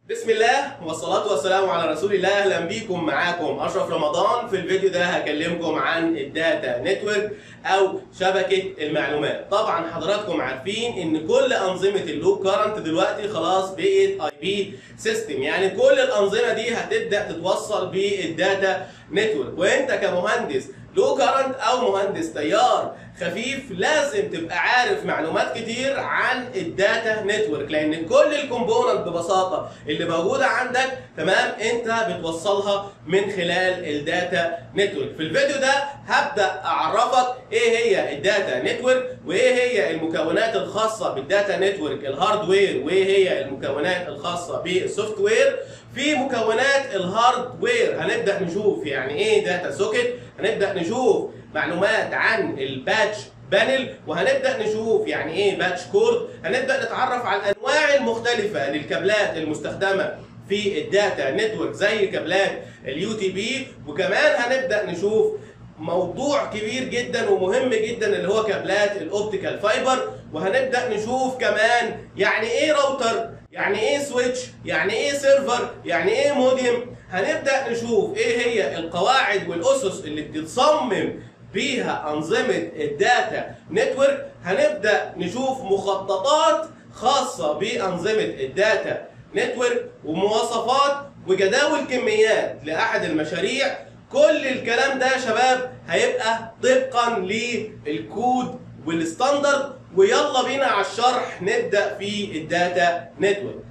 بسم الله والصلاة والسلام على رسول الله أهلا بيكم معاكم أشرف رمضان في الفيديو ده هكلمكم عن الداتا نتورك أو شبكة المعلومات طبعا حضراتكم عارفين إن كل أنظمة اللوب كارنت دلوقتي خلاص بقت اي بي سيستم يعني كل الأنظمة دي هتبدأ تتوصل بالداتا نتورك وأنت كمهندس لو كارنت او مهندس تيار خفيف لازم تبقى عارف معلومات كتير عن الداتا نتورك لان كل الكومبوننت ببساطه اللي موجوده عندك تمام انت بتوصلها من خلال الداتا نتورك في الفيديو ده هبدا اعرفك ايه هي الداتا نتورك وايه هي المكونات الخاصه بالداتا نتورك الهاردوير وايه هي المكونات الخاصه بالسوفت وير في مكونات الهاردوير هنبدا نشوف يعني ايه داتا سوكت هنبدا نشوف معلومات عن الباتش بانل وهنبدا نشوف يعني ايه باتش كورد هنبدا نتعرف على الانواع المختلفه للكابلات المستخدمه في الداتا نتورك زي كابلات اليو تي بي وكمان هنبدا نشوف موضوع كبير جدا ومهم جدا اللي هو كابلات الاوبتيكال فايبر وهنبدا نشوف كمان يعني ايه راوتر يعني ايه سويتش يعني ايه سيرفر يعني ايه موديم هنبدا نشوف ايه هي القواعد والاسس اللي بتتصمم بيها انظمه الداتا نتورك هنبدا نشوف مخططات خاصه بانظمه الداتا نتورك ومواصفات وجداول كميات لاحد المشاريع كل الكلام ده يا شباب هيبقى طبقا للكود والستاندرد ويلا بينا على الشرح نبدا في الداتا نتورك